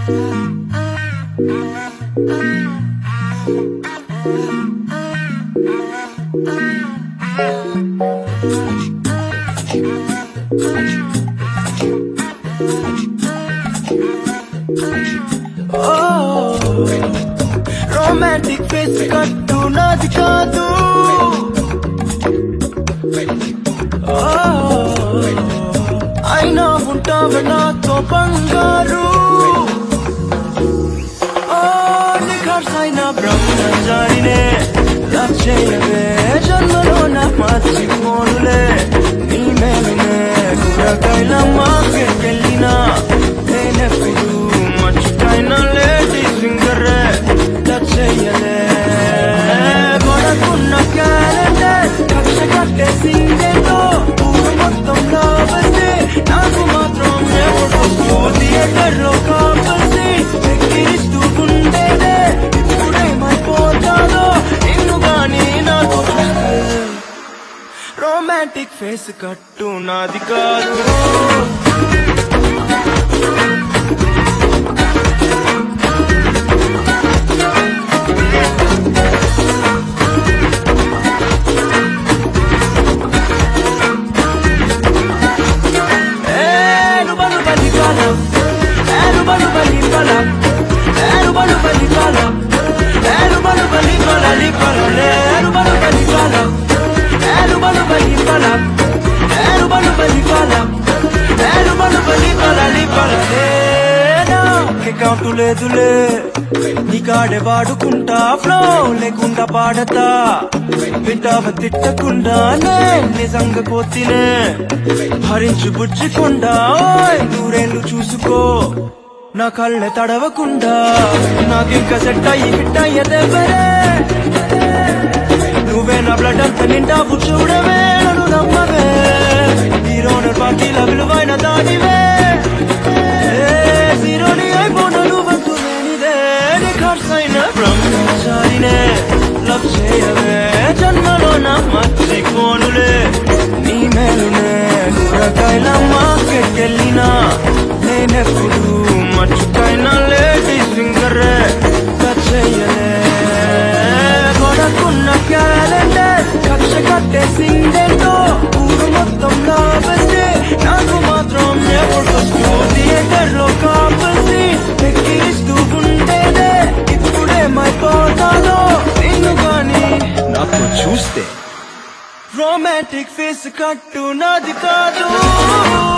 Romantic face కట్టు నాది కాదు అయినా ఉంటావు నాతో బంగారు నిఖర్సైన బ్రహ్మచారినే లక్ష్యవే జన్మలో నా మర్చిపోనులే నీ మేలునే కూరగాయల మార్కెట్కెళ్ళినా నేనెప్పుడు మర్చిపోయిన లేడీ సింగరే లక్ష్యలే కొడకున్న క్యాలెండర్ కక్ష కట్టేసిందేదో ఊరు మొత్తం కావస్తే నాకు మాత్రం ఎప్పుడు థియేటర్లో కావలసి ఎక్కిరిస్తూ ఉండేదే ఇప్పుడేమైపోతాదో నిన్ను గాని నాకు రొమాంటిక్ ఫేస్ కట్టు నాది కాదు Eh, luba luba li kala. Eh, luba luba li kala. Eh, luba luba li kala. Eh, luba luba li kala, li kala, le. Eh, luba luba li kala. Eh, luba luba li kala. Eh, luba luba li kala. Eh, luba luba li kala, li kala, le. నా account లేదులే నీ కాడే వాడుకుంటా flow లేకుండా పాడతా వింటావ తిట్టకుండానే నిజంగా పోతినే భరించు బుజ్జుకుండా ఓయ్ నూరేళ్ళు చూసుకో నా కళ్ళె తడవకుండా నాకింక సెట్ అయ్యి ఫిట్ అయ్యేదెవరే నువ్వే నా బ్లడ్ అంత నిండావు చూడవే నన్ను నమ్మవే హీరోన పార్టీల విలువైన దానివే హీరోని అయిపోయిన నువ్వంతు లేనిదే నీ ఖర్చైన బ్రహ్మచారినే లవ్ చేయవే జన్మలో నా మర్చిపోనులే నీ మేలునే కూరగాయల మార్కెట్కెళ్ళినా నేనెప్పుడు మర్చిపోయిన లేడీ సింగరే చేయలే కొడకున్న క్యాలెండర్ కక్ష కట్టేసిందేంటో ఊరు మొత్తం లాభస్తే నాకు మాత్రం ఎప్పుడు థియేటర్ లో కావలసి ఎక్కిరిస్తూ ఉండేదే ఇప్పుడేమైపోతాదో నిన్ను గాని నాకు చూస్తే రొమాంటిక్ ఫేస్ కట్టు నాది కాదు